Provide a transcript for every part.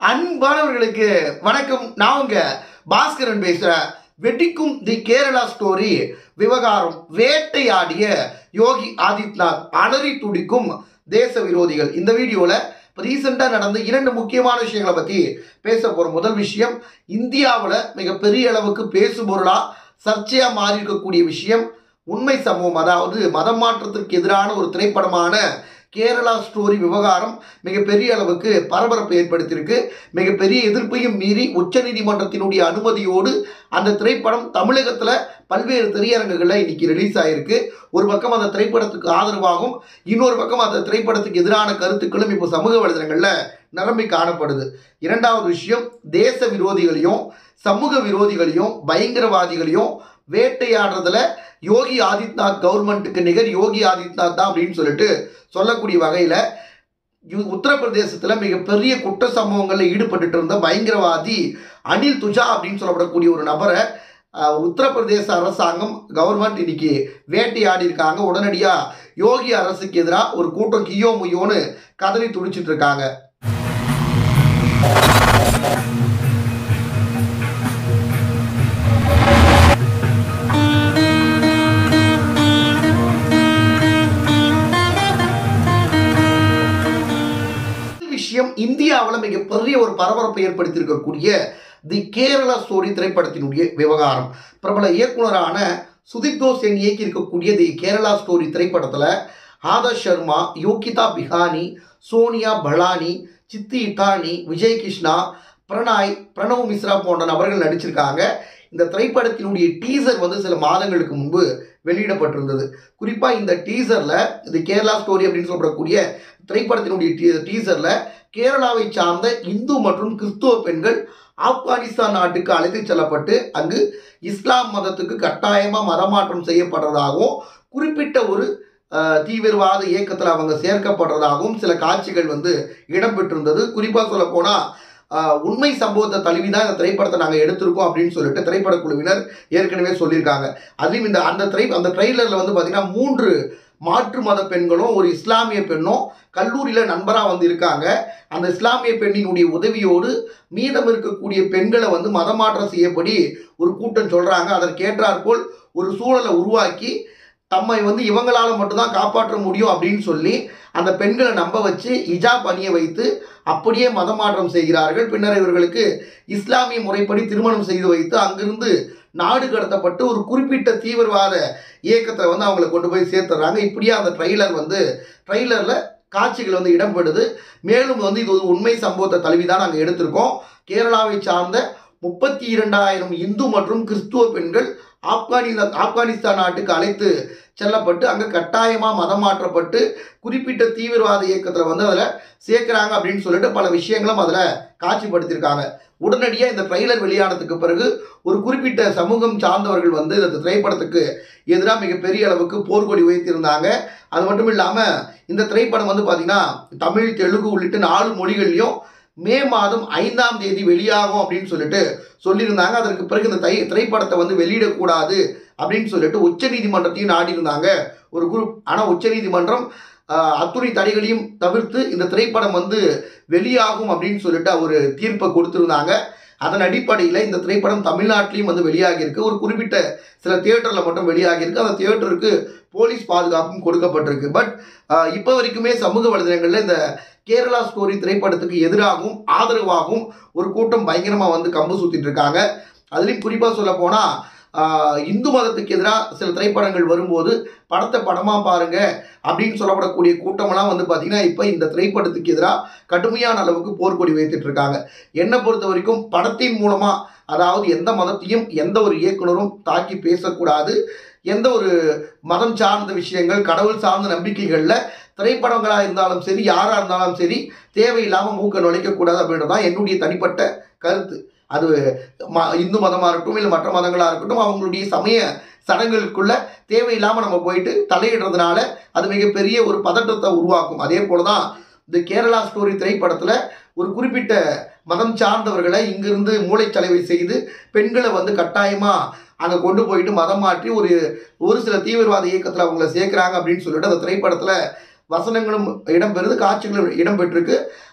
அன்பானவர்களுக்கு வணக்கம் நான் உங்க பாஸ்கரன் பேசுறேன் வெடிக்கும் தி கேரளா ஸ்டோரி விவகாரம் வேட்டையாடிய யோகி ஆதித்யநாத் அலறி துடிக்கும் தேச விரோதிகள் இந்த வீடியோல இப்போ ரீசெண்டாக நடந்த இரண்டு முக்கியமான விஷயங்களை பற்றி பேச போகிற முதல் விஷயம் இந்தியாவில் மிகப்பெரிய அளவுக்கு பேசுபொருளா சர்ச்சையாக மாறி இருக்கக்கூடிய விஷயம் உண்மை சம்பவம் அதாவது மதம் மாற்றத்திற்கு எதிரான ஒரு திரைப்படமான கேரளா ஸ்டோரி விவகாரம் மிகப்பெரிய அளவுக்கு பரபரப்பை ஏற்படுத்தியிருக்கு மிகப்பெரிய எதிர்ப்பையும் மீறி உச்சநீதிமன்றத்தினுடைய அனுமதியோடு அந்த திரைப்படம் தமிழகத்தில் பல்வேறு திரையரங்குகளில் இன்னைக்கு ரிலீஸ் ஆயிருக்கு ஒரு பக்கம் அந்த திரைப்படத்துக்கு ஆதரவாகவும் இன்னொரு பக்கம் அந்த திரைப்படத்துக்கு எதிரான கருத்துக்களும் இப்போ சமூக வலைதளங்களில் நிரம்பி காணப்படுது இரண்டாவது விஷயம் தேச விரோதிகளையும் சமூக விரோதிகளையும் பயங்கரவாதிகளையும் வேட்டையாடுறதுல யோகி ஆதித்யநாத் கவர்மெண்ட்டுக்கு நிகர் யோகி ஆதித்யநாத் தான் அப்படின்னு சொல்லிட்டு சொல்லக்கூடிய வகையில் யு- உத்தரப்பிரதேசத்தில் மிகப்பெரிய குற்ற சம்பவங்களில் ஈடுபட்டுட்டு இருந்த பயங்கரவாதி அனில் துஜா அப்படின்னு சொல்லப்படக்கூடிய ஒரு நபரை அஹ், உத்தரப்பிரதேச அரசாங்கம் கவர்மெண்ட் இன்னைக்கு வேட்டையாடி இருக்காங்க உடனடியாக யோகி அரசுக்கு எதிராக ஒரு கூட்டம் கியோ முயோன்னு கதறி துடிச்சிட்டு இருக்காங்க முதல் விஷயம் இந்தியாவில் மிகப்பெரிய ஒரு பரபரப்பை ஏற்படுத்தியிருக்கக்கூடிய தி கேரளா ஸ்டோரி திரைப்படத்தினுடைய விவகாரம் பிரபல இயக்குனரான சுதீப் தோசன் இயக்கி இருக்கக்கூடிய தி கேரளா ஸ்டோரி திரைப்படத்தில் ஆதர்ஷ் சர்மா யோகிதா பிஹானி சோனியா பலானி சித்தி இட்டானி விஜய் கிருஷ்ணா பிரணாய் பிரணவ் மிஸ்ரா போன்ற நபர்கள் நடிச்சிருக்காங்க இந்த திரைப்படத்தினுடைய டீசர் வந்து சில மாதங்களுக்கு முன்பு வெளியிடப்பட்டிருந்தது குறிப்பாக இந்த டீசரில் இது கேரளா ஸ்டோரி அப்படின்னு சொல்லப்படக்கூடிய திரைப்படத்தினுடைய டீ டீசரில் கேரளாவை சார்ந்த இந்து மற்றும் கிறிஸ்துவ பெண்கள் ஆப்கானிஸ்தான் நாட்டுக்கு அழைத்து செல்லப்பட்டு அங்கு இஸ்லாம் மதத்துக்கு கட்டாயமாக மதமாற்றம் செய்யப்படுறதாகவும் குறிப்பிட்ட ஒரு அஹ், தீவிரவாத இயக்கத்தில் அவங்க சேர்க்கப்படுறதாகவும் சில காட்சிகள் வந்து இடம்பெற்றிருந்தது குறிப்பாக சொல்ல போனால் உண்மை சம்பவத்தை தழுவி தான் இந்த திரைப்படத்தை நாங்கள் எடுத்திருக்கோம் அப்படின்னு சொல்லிட்டு திரைப்பட குழுவினர் ஏற்கனவே சொல்லியிருக்காங்க அதுவும் இந்த அந்த திரை அந்த ட்ரெய்லரில் வந்து பார்த்தீங்கன்னா மூன்று மாற்று மத பெண்களும் ஒரு இஸ்லாமிய பெண்ணும் கல்லூரியில் நண்பராக வந்து இருக்காங்க அந்த இஸ்லாமிய பெண்ணினுடைய உதவியோடு மீதம் இருக்கக்கூடிய பெண்களை வந்து மதமாற்றம் செய்யப்படி ஒரு கூட்டம் சொல்கிறாங்க அதற்கேற்றாற்போல் ஒரு சூழலை உருவாக்கி தம்மை வந்து இவங்களால மட்டும்தான் காப்பாற்ற முடியும் அப்படின்னு சொல்லி அந்த பெண்களை நம்ப வச்சு இஜாப் அணிய வைத்து அப்படியே மதமாற்றம் செய்கிறார்கள் பின்னர் இவர்களுக்கு இஸ்லாமிய முறைப்படி திருமணம் செய்து வைத்து அங்கிருந்து நாடு கடத்தப்பட்டு ஒரு குறிப்பிட்ட தீவிரவாத இயக்கத்தை வந்து அவங்களை கொண்டு போய் சேர்த்துறாங்க இப்படியே அந்த ட்ரெய்லர் வந்து ட்ரெய்லரில் காட்சிகள் வந்து இடம்பெறுது மேலும் வந்து இது ஒரு உண்மை சம்பவத்தை தழுவி தான் நாங்கள் எடுத்திருக்கோம் கேரளாவை சார்ந்த முப்பத்தி இரண்டாயிரம் இந்து மற்றும் கிறிஸ்துவ பெண்கள் ஆப்கானிஸ்தான் ஆப்கானிஸ்தான் நாட்டுக்கு அழைத்து செல்லப்பட்டு அங்கே கட்டாயமாக மதம் மாற்றப்பட்டு குறிப்பிட்ட தீவிரவாத இயக்கத்தில் வந்து அதில் சேர்க்குறாங்க அப்படின்னு சொல்லிட்டு பல விஷயங்களும் அதில் காட்சிப்படுத்தியிருக்காங்க உடனடியாக இந்த ட்ரெய்லர் வெளியானதுக்கு பிறகு ஒரு குறிப்பிட்ட சமூகம் சார்ந்தவர்கள் வந்து இந்த திரைப்படத்துக்கு எதிராக மிகப்பெரிய அளவுக்கு போர்க்கொடி உயர்த்தியிருந்தாங்க அது மட்டும் இல்லாமல் இந்த திரைப்படம் வந்து பார்த்திங்கன்னா தமிழ் தெலுங்கு உள்ளிட்ட நாலு மொழிகள்லையும் மே மாதம் ஐந்தாம் தேதி வெளியாகும் அப்படின்னு சொல்லிட்டு சொல்லியிருந்தாங்க அதற்கு பிறகு இந்த தை திரைப்படத்தை வந்து வெளியிடக்கூடாது அப்படின்னு சொல்லிட்டு உச்சநீதிமன்றத்தையும் நாடியிருந்தாங்க ஒரு குரூப் ஆனால் உச்சநீதிமன்றம் ஆஹ், அத்துணை தடைகளையும் தவிர்த்து இந்த திரைப்படம் வந்து வெளியாகும் அப்படின்னு சொல்லிட்டு ஒரு தீர்ப்பை கொடுத்துருந்தாங்க அதன் அடிப்படையில் இந்த திரைப்படம் தமிழ்நாட்டிலையும் வந்து வெளியாகி இருக்கு ஒரு குறிப்பிட்ட சில தியேட்டரில் மட்டும் வெளியாகி இருக்கு அந்த தியேட்டருக்கு போலீஸ் பாதுகாப்பும் கொடுக்கப்பட்டிருக்கு பட் இப்போ வரைக்குமே சமூக வலைதளங்களில் இந்த கேரளா ஸ்டோரி திரைப்படத்துக்கு எதிராகவும் ஆதரவாகவும் ஒரு கூட்டம் பயங்கரமாக வந்து கம்பு சுத்திட்டு இருக்காங்க அதுலேயும் குறிப்பாக சொல்ல போனால் இந்து மதத்துக்கு எதிராக சில திரைப்படங்கள் வரும்போது படத்தை படமாக பாருங்க அப்படின்னு சொல்லப்படக்கூடிய கூட்டமெல்லாம் வந்து பார்த்திங்கன்னா இப்போ இந்த திரைப்படத்துக்கு எதிராக கடுமையான அளவுக்கு போர்க்கொடி வைத்துட்டு இருக்காங்க என்னை பொறுத்த வரைக்கும் படத்தின் மூலமாக அதாவது எந்த மதத்தையும் எந்த ஒரு இயக்குனரும் தாக்கி பேசக்கூடாது எந்த ஒரு மதம் சார்ந்த விஷயங்கள் கடவுள் சார்ந்த நம்பிக்கைகளில் திரைப்படங்களாக இருந்தாலும் சரி யாராக இருந்தாலும் சரி தேவையில்லாமல் மூக்க நுழைக்கக்கூடாது அப்படின்றது தான் என்னுடைய தனிப்பட்ட கருத்து அது ம இந்து மதமாக இருக்கட்டும் இல்லை மற்ற மதங்களாக இருக்கட்டும் அவங்களுடைய சமய சடங்குகளுக்குள்ள தேவையில்லாமல் நம்ம போயிட்டு தலையிடுறதுனால அது மிகப்பெரிய ஒரு பதட்டத்தை உருவாக்கும் அதே போல தான் இந்த கேரளா ஸ்டோரி திரைப்படத்தில் ஒரு குறிப்பிட்ட மதம் சார்ந்தவர்களை இங்கிருந்து மூளைச்சலவை செய்து பெண்களை வந்து கட்டாயமாக அங்கே கொண்டு போயிட்டு மதம் மாற்றி ஒரு ஒரு சில தீவிரவாத இயக்கத்தில் அவங்கள சேர்க்குறாங்க அப்படின்னு சொல்லிட்டு அந்த திரைப்படத்தில் வசனங்களும் இடம்பெறுது காட்சிகளும் இடம்பெற்றிருக்கு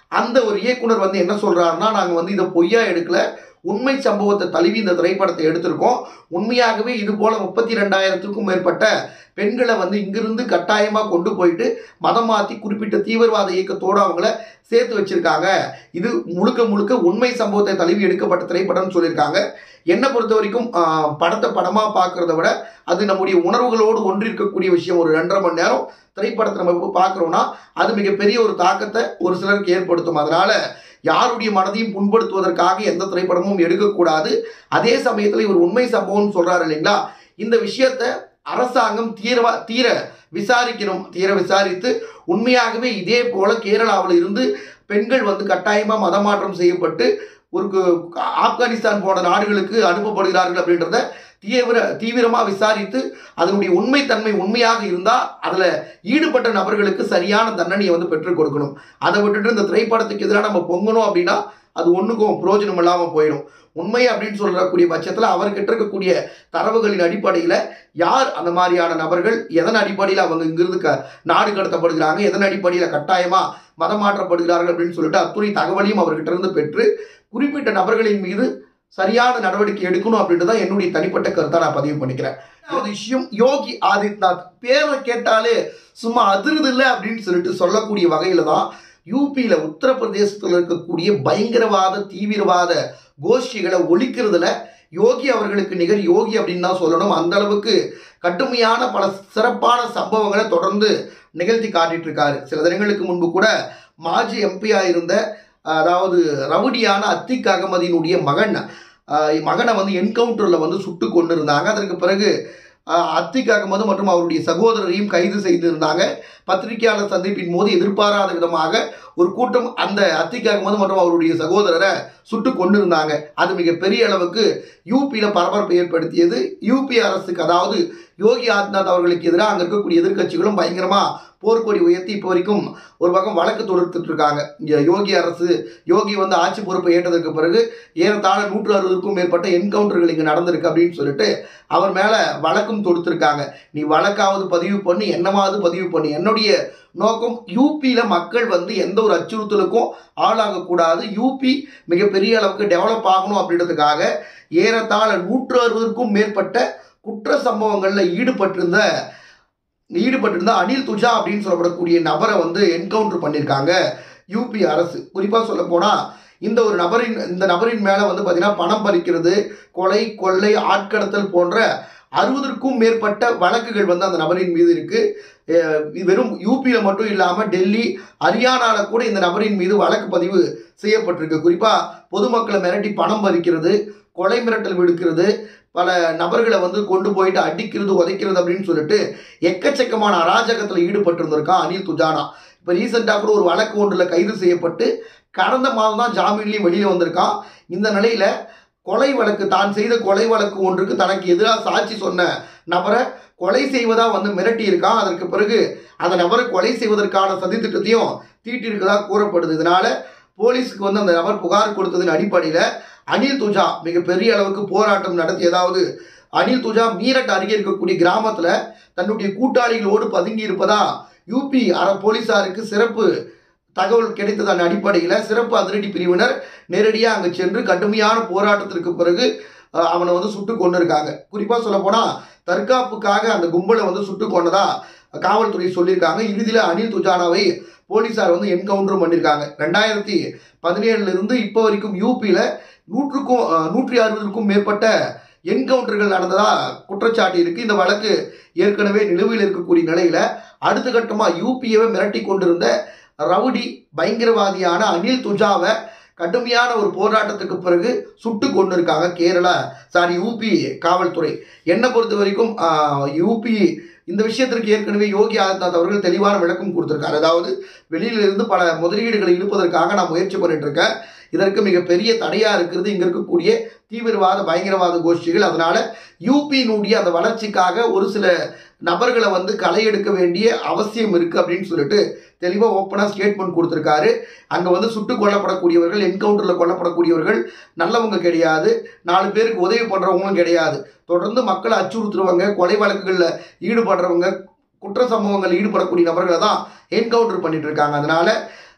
அந்த ஒரு இயக்குனர் வந்து என்ன சொல்றாருன்னா நாங்கள் வந்து இதை பொய்யா எடுக்கல உண்மை சம்பவத்தை தழுவி இந்த திரைப்படத்தை எடுத்திருக்கோம் உண்மையாகவே இது போல முப்பத்தி ரெண்டாயிரத்துக்கும் மேற்பட்ட பெண்களை வந்து இங்கிருந்து கட்டாயமாக கொண்டு போயிட்டு மதம் மாற்றி குறிப்பிட்ட தீவிரவாத இயக்கத்தோடு அவங்கள சேர்த்து வச்சிருக்காங்க இது முழுக்க முழுக்க உண்மை சம்பவத்தை தழுவி எடுக்கப்பட்ட திரைப்படம்னு சொல்லியிருக்காங்க என்னை பொறுத்த வரைக்கும் ஆஹ், படத்தை படமாக பார்க்கறத விட அது நம்முடைய உணர்வுகளோடு ஒன்றி இருக்கக்கூடிய விஷயம் ஒரு ரெண்டரை மணி நேரம் திரைப்படத்தை நம்ம இப்போ பார்க்குறோன்னா அது மிகப்பெரிய ஒரு தாக்கத்தை ஒரு சிலருக்கு ஏற்படுத்தும் அதனால யாருடைய மனதையும் புண்படுத்துவதற்காக எந்த திரைப்படமும் எடுக்கக்கூடாது அதே சமயத்தில் இவர் உண்மை சம்பவம்னு சொல்றாரு இல்லைங்களா இந்த விஷயத்த அரசாங்கம் தீரவா தீர விசாரிக்கணும் தீர விசாரித்து உண்மையாகவே இதே போல கேரளாவில் இருந்து பெண்கள் வந்து கட்டாயமாக மதமாற்றம் செய்யப்பட்டு ஒரு கு- ஆப்கானிஸ்தான் போன்ற நாடுகளுக்கு அனுப்பப்படுகிறார்கள் அப்படின்றத தீவிர தீவிரமாக விசாரித்து அதனுடைய உண்மைத்தன்மை உண்மையாக இருந்தால் அதில் ஈடுபட்ட நபர்களுக்கு சரியான தண்டனையை வந்து பெற்றுக் கொடுக்கணும் அதை விட்டுட்டு இந்த திரைப்படத்துக்கு எதிராக நம்ம பொங்கணும் அப்படின்னா அது ஒன்றுக்கும் பிரயோஜனம் இல்லாமல் போயிடும் உண்மை அப்படின்னு சொல்லக்கூடிய பட்சத்தில் அவர்கிட்ட இருக்கக்கூடிய தரவுகளின் அடிப்படையில் யார் அந்த மாதிரியான நபர்கள் எதன் அடிப்படையில் அவங்க இங்கிருந்து க நாடு கடத்தப்படுகிறாங்க எதன் அடிப்படையில் கட்டாயமாக மதம் மாற்றப்படுகிறார்கள் அப்படின்னு சொல்லிட்டு அத்துணை தகவலையும் அவர்கிட்ட இருந்து பெற்று குறிப்பிட்ட நபர்களின் மீது சரியான நடவடிக்கை எடுக்கணும் அப்படின்றது தான் என்னுடைய தனிப்பட்ட கருத்தை நான் பதிவு பண்ணிக்கிறேன் ஒரு விஷயம் யோகி ஆதித்யநாத் பேரை கேட்டாலே சும்மா அதிருது இல்லை அப்படின்னு சொல்லிட்டு சொல்லக்கூடிய வகையில தான் யூபியில் உத்தரப்பிரதேசத்தில் இருக்கக்கூடிய பயங்கரவாத தீவிரவாத கோஷ்டிகளை ஒழிக்கிறதுல யோகி அவர்களுக்கு நிகர் யோகி அப்படின்னு தான் சொல்லணும் அந்த அளவுக்கு கடுமையான பல சிறப்பான சம்பவங்களை தொடர்ந்து நிகழ்த்தி காட்டிட்டு இருக்காரு சில தினங்களுக்கு முன்பு கூட மாஜி எம்பியா இருந்த அதாவது ரவுடியான அத்திக் அகமதியினுடைய மகன் ஆஹ் மகனை வந்து என்கவுண்டரில் வந்து சுட்டு கொண்டு இருந்தாங்க அதற்கு பிறகு ஆஹ் அத்திக் அகமது மற்றும் அவருடைய சகோதரரையும் கைது செய்திருந்தாங்க பத்திரிகையாளர் சந்திப்பின் போது எதிர்பாராத விதமாக ஒரு கூட்டம் அந்த அத்திக் அகமது மற்றும் அவருடைய சகோதரரை சுட்டு கொண்டிருந்தாங்க அது மிக பெரிய அளவுக்கு யூபியில் பரபரப்பை ஏற்படுத்தியது யூபி அரசுக்கு அதாவது யோகி ஆதித்யநாத் அவர்களுக்கு எதிராக அங்கே இருக்கக்கூடிய எதிர்க்கட்சிகளும் பயங்கரமாக போர்க்கொடி உயர்த்தி இப்போ வரைக்கும் ஒரு பக்கம் வழக்கு தொடுத்துட்டு இருக்காங்க இங்க யோகி அரசு யோகி வந்து ஆட்சி பொறுப்பை ஏற்றதற்கு பிறகு ஏறத்தாழ நூற்று அறுபதுக்கும் மேற்பட்ட என்கவுண்டர்கள் இங்கே நடந்திருக்கு அப்படின்னு சொல்லிட்டு அவர் மேலே வழக்கும் தொடுத்திருக்காங்க நீ வழக்காவது பதிவு பண்ணி என்னமாவது பதிவு பண்ணி என்னுடைய நோக்கம் யூபியில் மக்கள் வந்து எந்த ஒரு அச்சுறுத்தலுக்கும் ஆளாகக்கூடாது யூபி மிகப்பெரிய அளவுக்கு டெவலப் ஆகணும் அப்படின்றதுக்காக ஏறத்தாழ நூற்று அறுபதுக்கும் மேற்பட்ட குற்ற சம்பவங்களில் ஈடுபட்டிருந்த ஈடுபட்டிருந்த அனில் துஜா அப்படின்னு சொல்லப்படக்கூடிய நபரை வந்து என்கவுண்டர் பண்ணியிருக்காங்க யூபி அரசு குறிப்பாக சொல்ல போனால் இந்த ஒரு நபரின் இந்த நபரின் மேலே வந்து பார்த்தீங்கன்னா பணம் பறிக்கிறது கொலை கொள்ளை ஆட்கடத்தல் போன்ற அறுபதற்கும் மேற்பட்ட வழக்குகள் வந்து அந்த நபரின் மீது இருக்கு அஹ் இது வெறும் யூபியில் மட்டும் இல்லாமல் டெல்லி ஹரியானாவில் கூட இந்த நபரின் மீது வழக்கு பதிவு செய்யப்பட்டிருக்கு குறிப்பாக பொதுமக்களை மிரட்டி பணம் பறிக்கிறது கொலை மிரட்டல் விடுக்கிறது பல நபர்களை வந்து கொண்டு போயிட்டு அடிக்கிறது உதைக்கிறது அப்படின்னு சொல்லிட்டு எக்கச்சக்கமான அராஜகத்தில் ஈடுபட்டிருந்திருக்கான் அனில் துஜானா இப்போ ரீசெண்டாக கூட ஒரு வழக்கு ஒன்றில் கைது செய்யப்பட்டு கடந்த மாதம் தான் ஜாமீன்லேயும் வெளியில் வந்திருக்கான் இந்த நிலையில் கொலை வழக்கு தான் செய்த கொலை வழக்கு ஒன்றுக்கு தனக்கு எதிராக சாட்சி சொன்ன நபரை கொலை செய்வதா வந்து மிரட்டி இருக்கான் அதற்கு பிறகு அந்த நபரை கொலை செய்வதற்கான சதித்திட்டத்தையும் தீட்டியிருக்கதா கூறப்படுது இதனால போலீஸுக்கு வந்து அந்த நபர் புகார் கொடுத்ததன் அடிப்படையில் அனில் துஜா மிகப்பெரிய அளவுக்கு போராட்டம் நடத்தி அதாவது அனில் துஜா மீரட் அருகே இருக்கக்கூடிய கிராமத்தில் தன்னுடைய கூட்டாளிகளோடு பதுங்கி இருப்பதா யூபி அர போலீசாருக்கு சிறப்பு தகவல் கிடைத்ததன் அடிப்படையில் சிறப்பு அதிரடி பிரிவினர் நேரடியாக அங்கே சென்று கடுமையான போராட்டத்திற்கு பிறகு அஹ், அவனை வந்து சுட்டு கொண்டு இருக்காங்க குறிப்பாக சொல்ல போனால் தற்காப்புக்காக அந்த கும்பலை வந்து சுட்டு கொண்டதா காவல்துறை சொல்லியிருக்காங்க இறுதியில் அனில் துஜானாவை போலீசார் வந்து என்கவுண்டரும் பண்ணியிருக்காங்க ரெண்டாயிரத்தி பதினேழுல இருந்து இப்போ வரைக்கும் யூபியில் நூற்றுக்கும் அஹ், நூற்றி அறுபதுக்கும் மேற்பட்ட என்கவுண்டர்கள் நடந்ததா குற்றச்சாட்டு இருக்கு இந்த வழக்கு ஏற்கனவே நிலுவையில் இருக்கக்கூடிய நிலையில அடுத்த கட்டமா யூபியவை மிரட்டி கொண்டிருந்த ரவுடி பயங்கரவாதியான அனில் துஜாவை கடுமையான ஒரு போராட்டத்துக்கு பிறகு சுட்டு கொண்டு இருக்காங்க கேரளா சாரி யூபி காவல்துறை என்னை பொறுத்த வரைக்கும் ஆஹ், யூபி இந்த விஷயத்திற்கு ஏற்கனவே யோகி ஆதித்யநாத் அவர்கள் தெளிவான விளக்கம் கொடுத்திருக்காரு அதாவது வெளியிலிருந்து பல முதலீடுகளை இழுப்பதற்காக நான் முயற்சி பண்ணிட்டு இருக்கேன் இதற்கு மிகப்பெரிய தடையா இருக்கிறது இங்க இருக்கக்கூடிய தீவிரவாத பயங்கரவாத கோஷ்டிகள் அதனால யூபியினுடைய அந்த வளர்ச்சிக்காக ஒரு சில நபர்களை வந்து களை எடுக்க வேண்டிய அவசியம் இருக்கு அப்படின்னு சொல்லிட்டு தெளிவாக ஓப்பனாக ஸ்டேட்மெண்ட் கொடுத்துருக்காரு அங்கே வந்து சுட்டு கொல்லப்படக்கூடியவர்கள் என்கவுண்டரில் கொல்லப்படக்கூடியவர்கள் நல்லவங்க கிடையாது நாலு பேருக்கு உதவி பண்ணுறவங்களும் கிடையாது தொடர்ந்து மக்களை அச்சுறுத்துறவங்க கொலை வழக்குகளில் ஈடுபடுறவங்க குற்ற சம்பவங்களில் ஈடுபடக்கூடிய நபர்களை தான் என்கவுண்டர் பண்ணிட்டு இருக்காங்க அதனால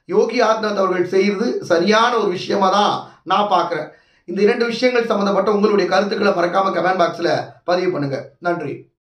யோகி ஆதித்யநாத் அவர்கள் செய்வது சரியான ஒரு விஷயமா தான் நான் பார்க்குறேன் இந்த இரண்டு விஷயங்கள் சம்மந்தப்பட்ட உங்களுடைய கருத்துக்களை மறக்காம கமெண்ட் பாக்ஸில் பதிவு பண்ணுங்க நன்றி